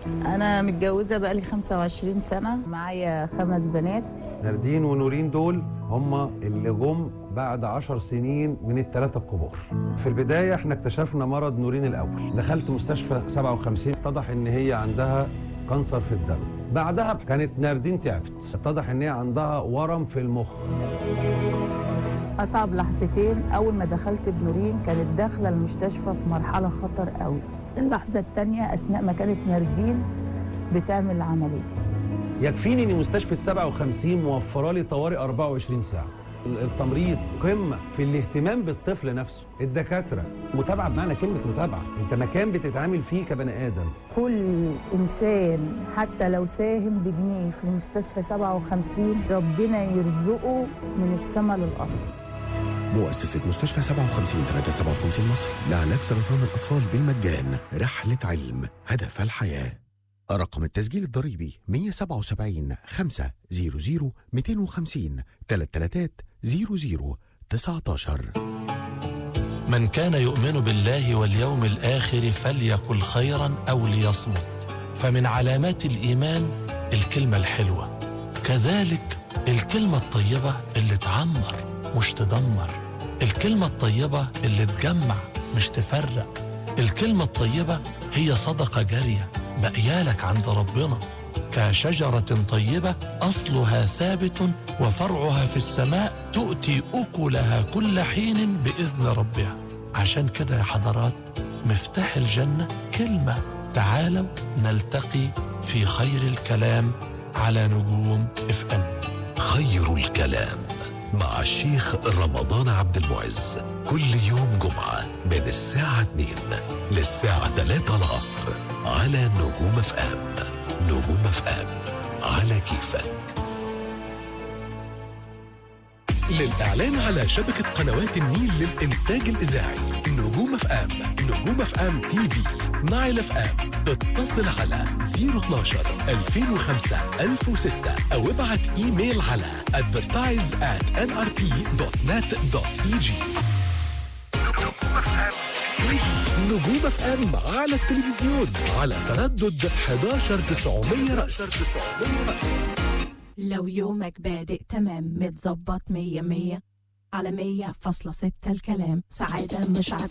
أنا متجوزة بقالي 25 سنة معايا خمس بنات ناردين ونورين دول هم اللي جم بعد عشر سنين من الثلاثة الكبار في البداية احنا اكتشفنا مرض نورين الأول دخلت مستشفى 57 اتضح ان هي عندها كانسر في الدم بعدها كانت ناردين تعبت اتضح ان هي عندها ورم في المخ أصعب لحظتين أول ما دخلت بنورين كانت داخلة المستشفى في مرحلة خطر قوي اللحظة التانية أثناء ما كانت ناردين بتعمل العملية يكفيني ان مستشفى 57 موفره لي طوارئ 24 ساعه التمريض قمه في الاهتمام بالطفل نفسه الدكاتره متابعه بمعنى كلمه متابعه انت مكان بتتعامل فيه كبني ادم كل إنسان حتى لو ساهم بجنيه في المستشفى 57 ربنا يرزقه من السماء للأرض مؤسسة مستشفى 57 357 مصر لعلاج سرطان الأطفال بالمجان رحلة علم هدف الحياة رقم التسجيل الضريبي 177 500 250 3300 19 من كان يؤمن بالله واليوم الآخر فليقل خيرا أو ليصمت فمن علامات الإيمان الكلمة الحلوة كذلك الكلمة الطيبة اللي تعمر مش تدمر الكلمة الطيبة اللي تجمع مش تفرق الكلمة الطيبة هي صدقة جارية بقيالك عند ربنا كشجرة طيبة أصلها ثابت وفرعها في السماء تؤتي أكلها كل حين بإذن ربها عشان كده يا حضرات مفتاح الجنة كلمة تعالوا نلتقي في خير الكلام على نجوم اف ام خير الكلام مع الشيخ رمضان عبد المعز كل يوم جمعة من الساعة 2 للساعة 3 العصر على نجوم اف ام نجوم اف ام على كيفك للإعلان على شبكة قنوات النيل للإنتاج الإذاعي نجوم اف ام نجوم اف ام تي في نايل اف ام اتصل على 012 2005 1006 أو ابعت إيميل على advertise at nrp.net.eg نجوم اف ام على التلفزيون على تردد 11900 رأس لو يومك بادئ تمام متظبط مية مية على مية فاصلة ستة الكلام سعادة مش عادة